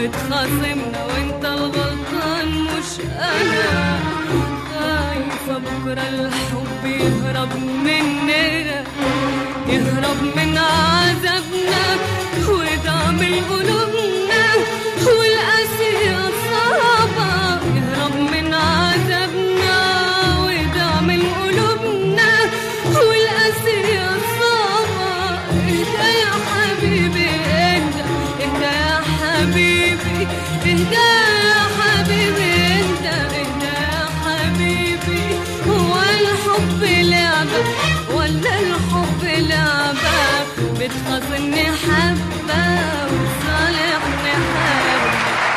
وتخاصمنا وانت الغلطان مش انا خايفة بكرة الحب يهرب مننا يهرب من عذابنا ودعم قلوبنا والقاسية صعبة يهرب من عذابنا ودعم قلوبنا والقاسية صعبة اهدى يا حبيبي اهدى اهدى يا حبيبي اهدى يا حبيبي انت اهدى يا حبيبي هو الحب لعبة ولا الحب لعبة بتخاصمني حبة وصالحني حبة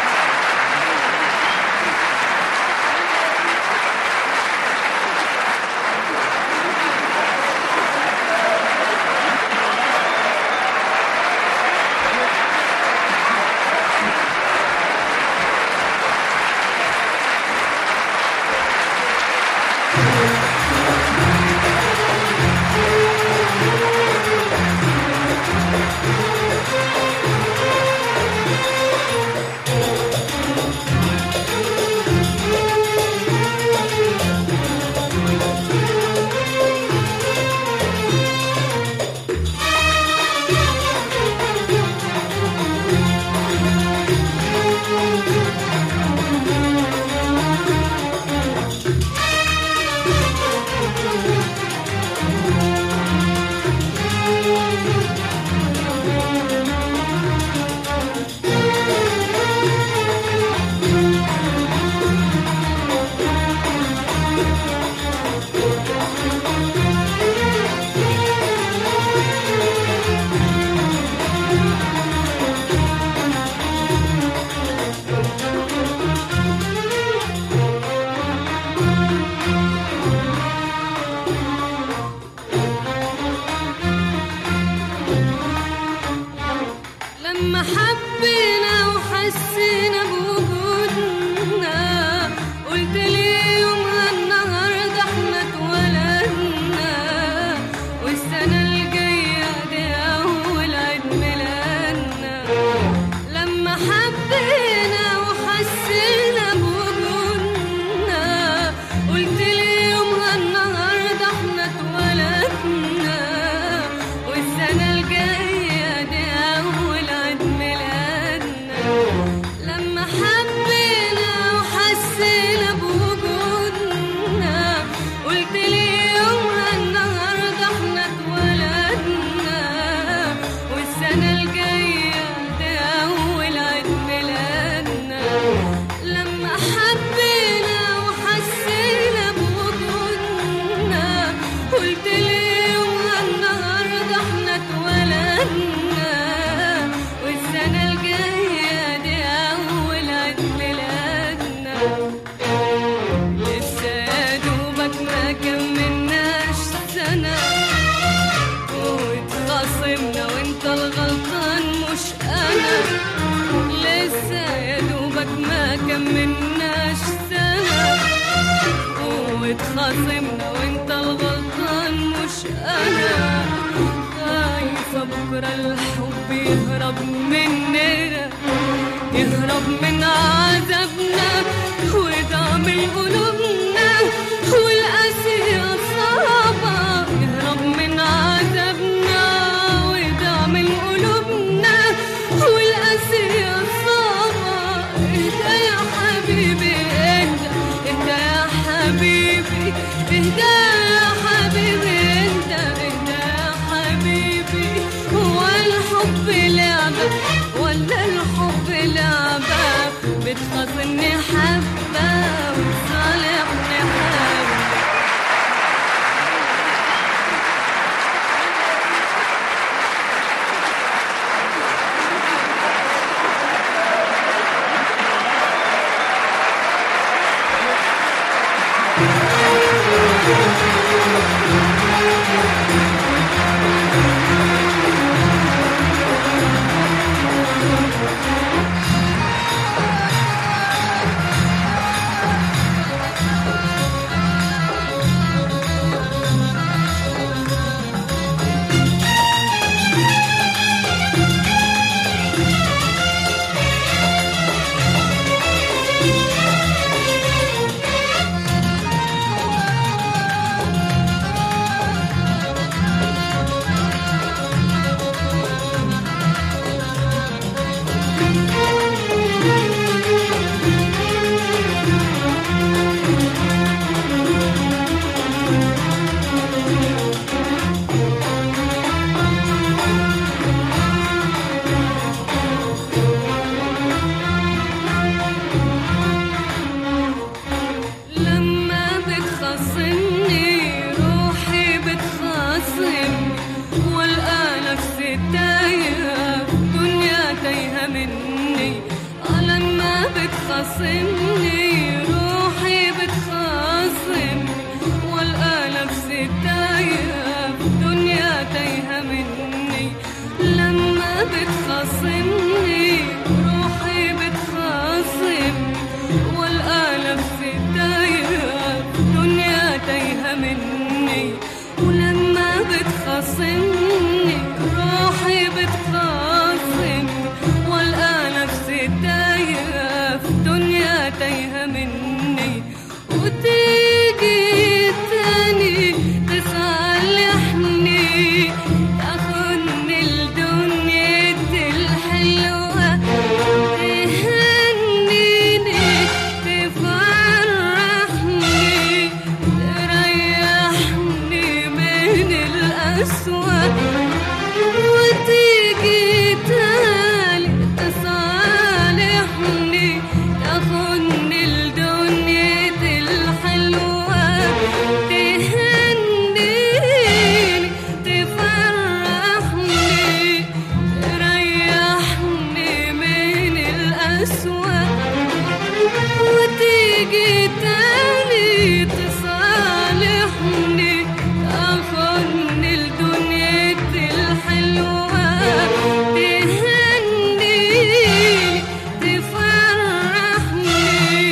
لما حبينا وحسينا بوجودنا قلت لي يومها النهارده احنا اتولدنا والسنة الجاية دي أول عيد ميلادنا لما حبينا وحسينا بوجودنا قلت لي يومها النهارده احنا اتولدنا والسنة الجاية دي أول عيد ميلادنا لما حبينا وحسينا بوجودنا قلت لي يومها النهارده احنا اتولدنا والسنة الجاية دي أول عيد ميلادنا لما حبينا وحسينا بوجودنا قلت لي يومها النهارده احنا اتولدنا والسنة الجاية دي أول عيد ميلادنا لسه يا دوبك ما كملناش سنة واتخاصمنا وانت الغلطان مش أنا لسه يا دوبك ما كملناش سنة واتخاصمنا وانت الغلطان مش أنا خايفة بكرة الحب يهرب مننا يهرب من عذابنا ودعم قلوبنا والقاسية صعبة يهرب من عذابنا ودعم قلوبنا والقاسية صعبة اهدى يا حبيبي اهدى اهدى يا حبيبي اهدى يا حبيبي انت اهدى يا حبيبي هو الحب لعبة ولا الحب لعبة بتخاصمني حبة وتصالحني حبة بتخاصمني روحي بتخاصمني والقى نفسي تايهة في دنيا تايهة مني لما بتخاصمني روحي بتخاصمني والقى نفسي تايهة في دنيا تايهة مني ولما بتخاصمني روحي بتخاصمني والقى نفسي تايهة في دنيا تايهة مني وتيجي تاني تصالحني تاخدني لدنيا الحلوة تهنيني تفرحني تريحني من الأسوأ وتيجي تاني تصالحني تاخدني لدنيا الحلوة تهنيني تفرحني تريحني من الأسوأ وتيجي تاني تصالحني تاخدني لدنيا الحلوة تهنيني تفرحني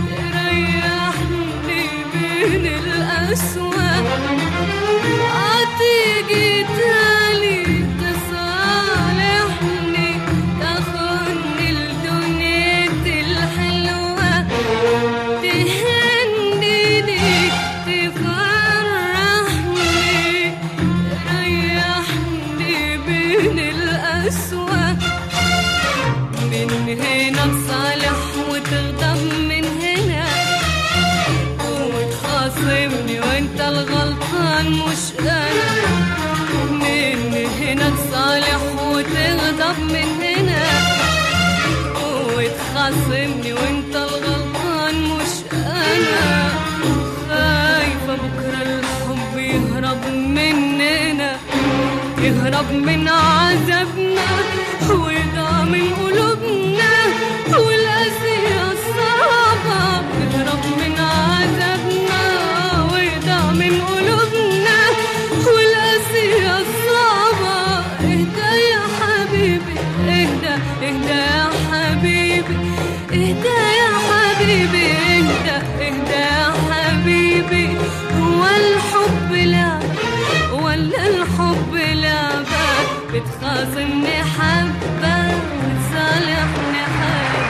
تريحني من الأسوأ عتيجي تاني تصالحني تاخدني لدنيا الحلوة تهنيني تفرحني تريحني من الأسوأ من هنا تصالح وتغضب من هنا وتخاصمني وانت الغلطان مش انا من هنا تصالح وتغضب من هنا وتخاصمني وانت الغلطان مش انا خايفة بكرة الحب يهرب مننا يهرب من عذابنا ويضاع من قلوبنا والأسية الصعبة يهرب من عذابنا ويضاع من قلوبنا والأسية الصعبة اهدى يا حبيبي اهدى اهدى يا حبيبي اهدى يا حبيبي اهدى اهدى يا حبيبي هو الحب لعب ولا الحب لعبة بتخاصمني حبة بتصالحني حبة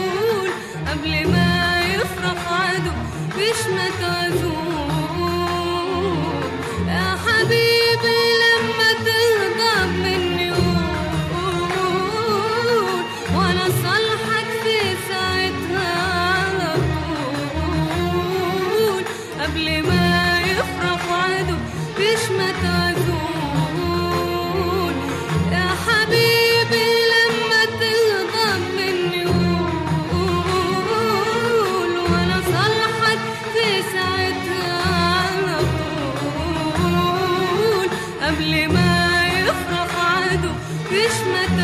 مش ما تعزون قبل ما يفرح عدو يشمت عزول يا حبيبي لما تغضب مني قول وانا صالحك في ساعتها على طول قبل ما يفرح عدو يشمت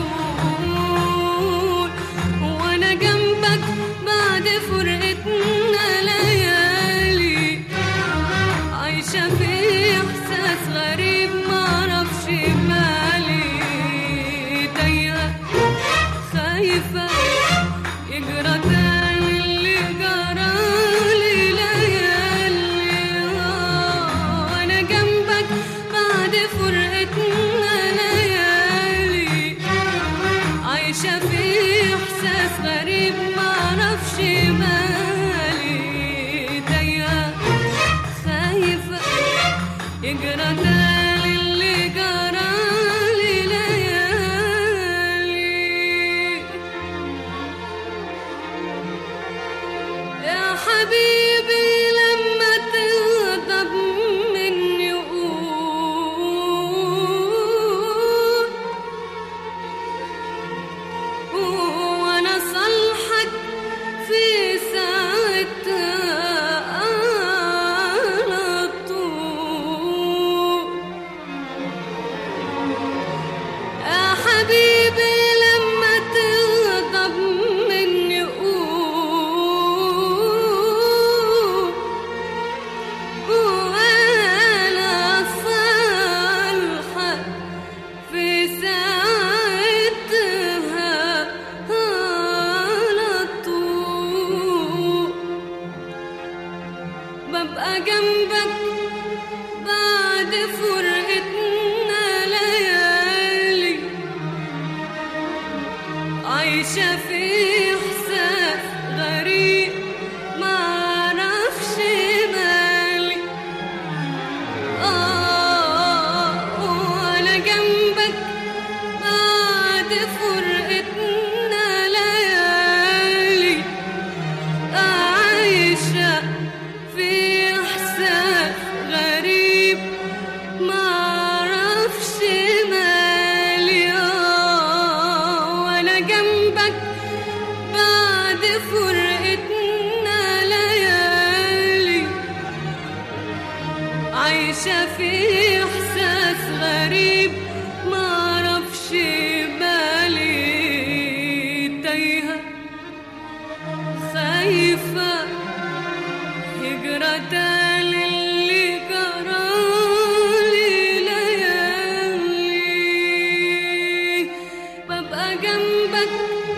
عزول وانا جنبك بعد فرقتنا ليالي عايشة في إحساس غريب معرفش مالي تايهة خايفة يجرى تاني اللي جرالي ليالي آه، أنا جنبك بعد فرقتنا ليالي عايشة في إحساس غريب معرفش مالي تايهة خايفة يجرى تاني اللي جرالي ليالي يا حبيبي لما تغضب مني قول وانا صالحك في ساعتها على طول يا حبيبي لما تغضب مني قول وانا صالحك في ساعتها على طول ببقى جنبك بعد فرقتنا ليالي عايشة في إحساس غريب معرفش مالي آه وأنا جنبك بعد فرقتنا ليالي عايشة في إحساس غريب معرفش مالي آه وأنا جنبك بعد فرقتنا ليالي عايشة في إحساس غريب معرفش بالي تايهة خايفة هجرة اللي جرالي ليالي ببقى جنبك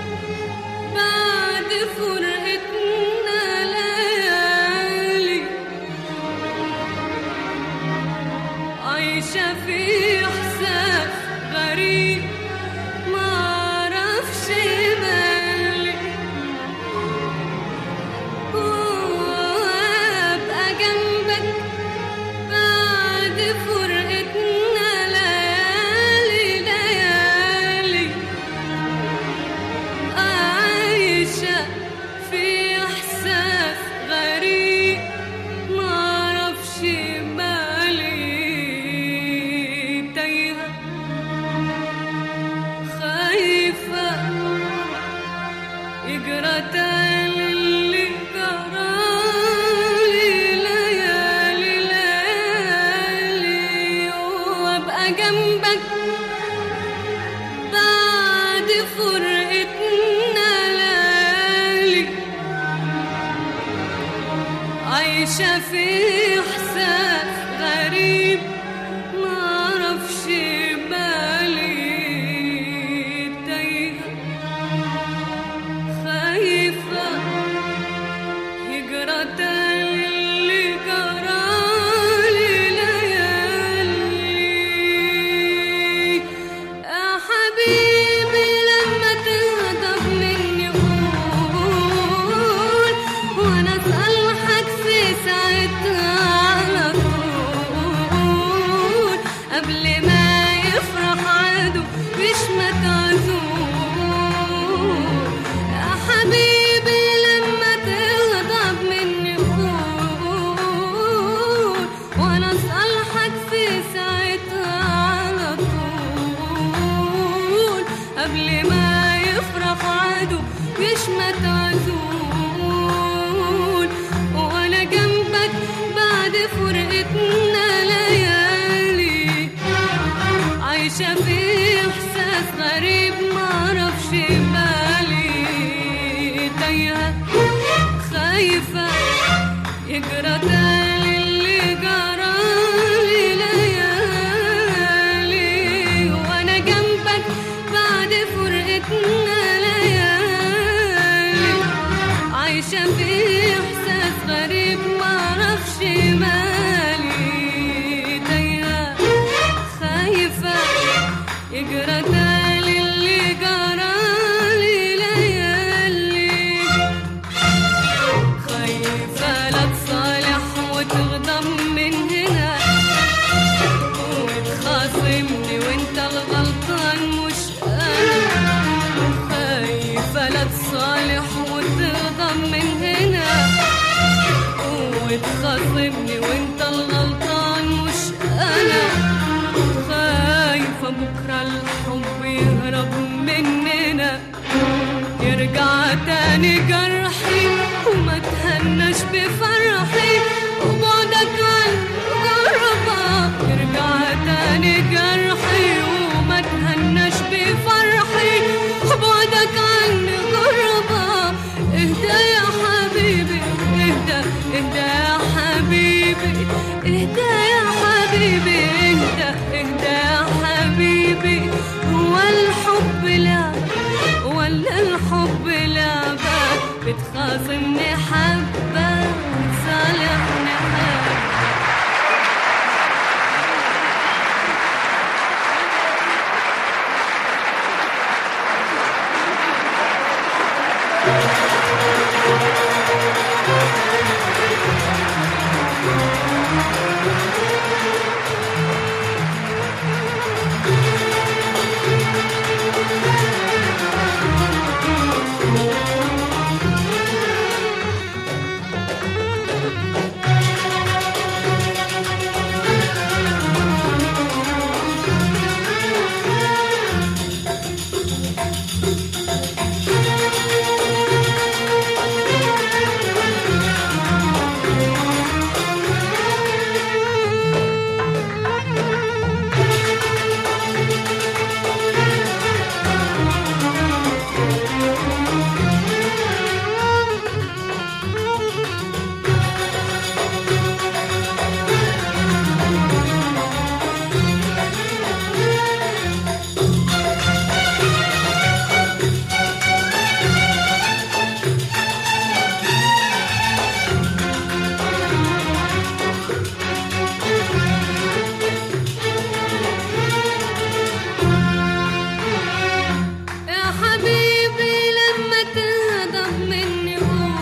بعد فرقتنا ليالي عايشة في إحساس غريب معرفش مالي وأبقى جنبك بعد فرقتنا ليالي ليالي عايشة في إحساس غريب معرفش بالي تايهة خايفة يجرى تاني اللي جرالي ليالي ليالي وابقى جنبك بعد فرقتنا ليالي عايشة في إحساس غريب معرفش بالي تايهة خايفة يجرى تاني اللي جرالي ليالي يا حبيبي لما تغضب مني قول وانا صالحك في ساعتها على طول قبل ما يفرق عدو يشمت عزول وانا جنبك بعد فرقتنا ليالي عايشة في إحساس غريب معرفش مالي تايهة خايفة يجرى تاني اللي جرالي ليالي وأنا جنبك بعد فرقتنا ليالي عايشة في إحساس غريب معرفش مالي تايهة خايفة يجرى تاني اللي جرالي ليالي خايفة لا تصالح وتغضب من هنا وتخاصمني وانت الغلطان مش انا خايفة لا تصالح وتغضب من هنا وتخاصمني وانت الغلطان مش انا خايفة بكرة الحب يهرب مننا يرجع تاني جرحي وما تهناش بفرحي وبعدك عن غربة يرجع تاني جرحي وما تهناش بفرحي وبعدك عن غربة اهدى يا حبيبي اهدى اهدى يا حبيبي اهدى يا حبيبي اهدى اهدى يا حبيبي هو الحب لعب ولا الحب لعبة بتخاصمني حبة وتصالحني حبة يا حبيبي لما تغضب مني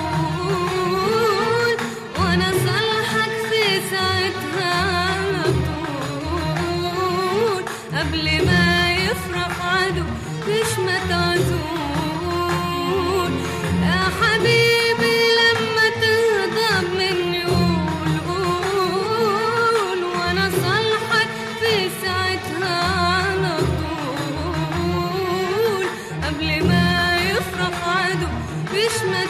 قول وانا صالحك في ساعتها على طول قبل ما يفرق عدو مش ما تعزول يا حبيبي لما تغضب مني قول قول وانا صالحك في ساعتها على طول قبل ما يفرق عدو مش ما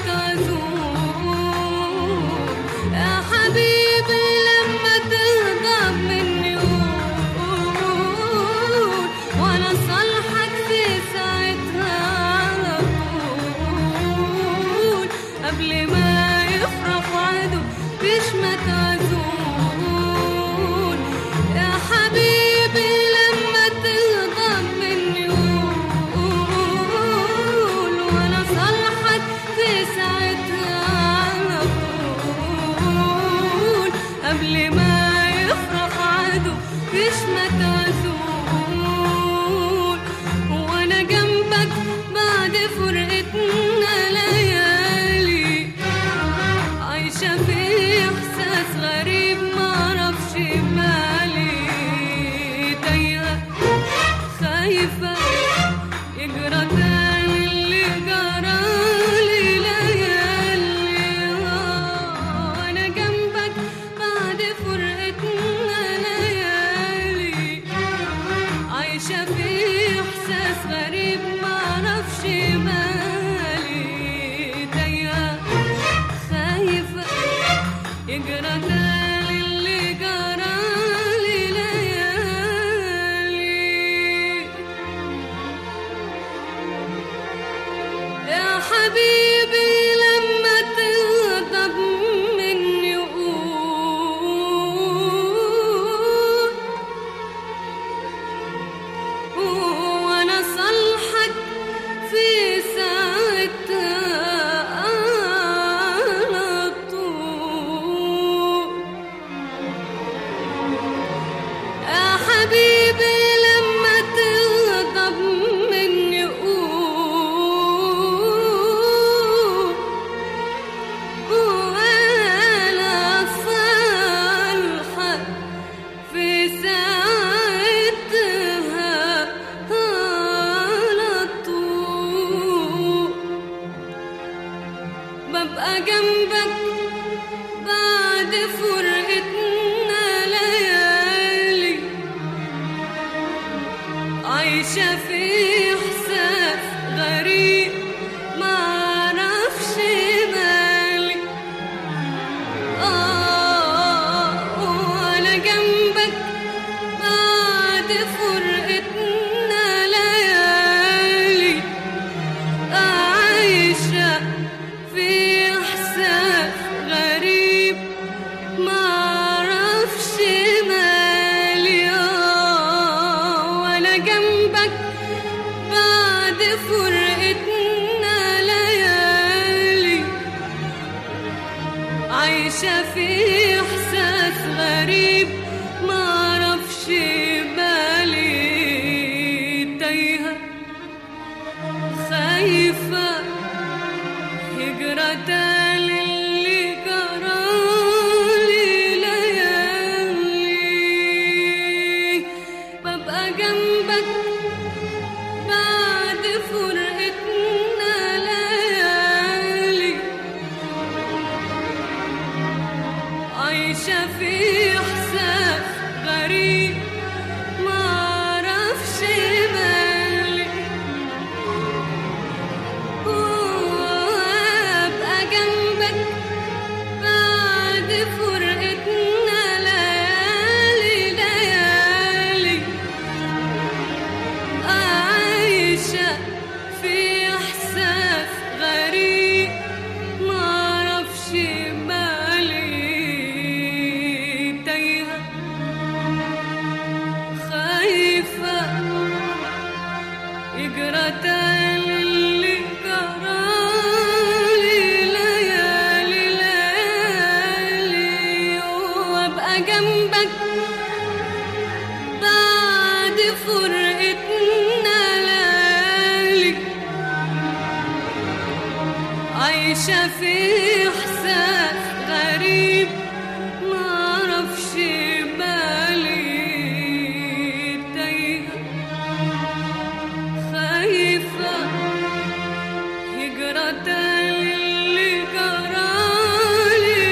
تعزول يا حبيبي لما تغضب مني قول وانا صالحك في ساعتها على طول قبل ما يفرق عدو مش ما تعزول يا حبيبي لما تغضب مني قول وانا صالحك في ساعتها على طول قبل ما يفرق عدو مش ما تعزول وانا جنبك بعد فرقتنا ليالي عايشة في إحساس غريب يجرى تاني اللي جرالي ليالي يا حبيبي لما تغضب مني قول وانا صالحك في ساعتها على طول يا حبيبي لما تغضب مني قول وانا صالحك في ساعتها على طول ببقى جنبك بعد فرقتنا ليالي عايشة في إحساس غريب معرفش مالي آه وأنا جنبك بعد فرقتنا ليالي عايشة في إحساس غريب معرفش مالي آه وأنا جنبك بعد فرقتنا ليالي عايشة في إحساس غريب معرفش بالي تايهة خايفة هجرة اللي جرالي ليالي ببقى جنبك بعد فرقتنا ليالي عايشة في إحساس غريب معرفش مالي وأبقى جنبك بعد فرقتنا ليالي ليالي عايشة في إحساس غريب معرفش بالي تايهة خايفة يجرى تاني اللي جرالي ليالي ليالي وابقى جنبك بعد فرقتنا ليالي عايشة في إحساس غريب معرفش بالي تايهة خايفة هجرة اللي جرالي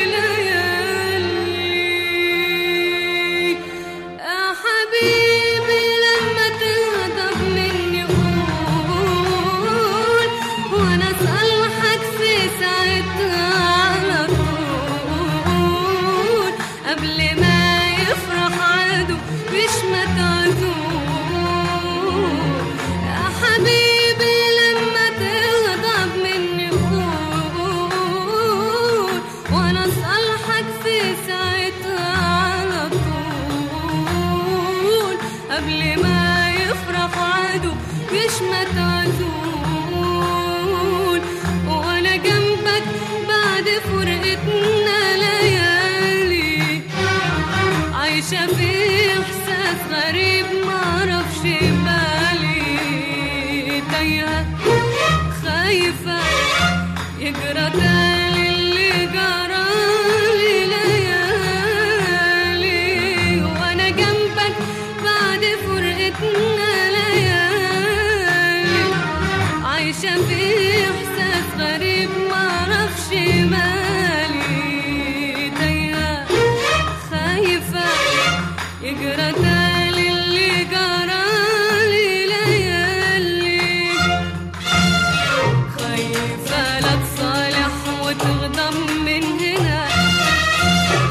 ليالي يا حبيبي لما تغضب مني قول وانا صالحك في ساعتها على طول قبل ما يفرح عدو مش متعدول يا حبيبي لما تغضب مني قول وانا صالحك في ساعتها على طول قبل ما يفرح عدو مش متعدول وانا جنبك بعد فرقتنا ليالي عايشة في إحساس غريب معرفش بالي تايهة خايفة يجرى تاني اللي جرالي ليالي وأنا جنبك بعد فرقتنا ليالي عايشة في إحساس غريب معرفش مالي تايهة خايفة يجرى تاني اللي جرالي ليالي خايفة لا تصالح وتغضب من هنا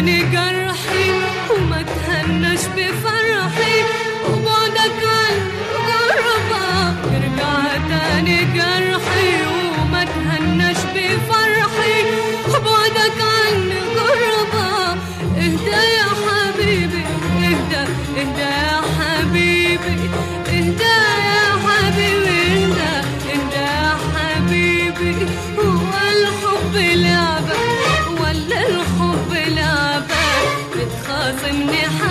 تاني جرحي وما تهناش بفرحي وبعدك عن غربة يرجع تاني جرحي وما تهناش بفرحي وبعدك عن غربة اهدى يا حبيبي اهدى اهدى يا حبيبي اهدى يا حبيبي اهدى اهدى يا حبيبي هو الحب لعبة ولا الحب لعبة بتخاصمني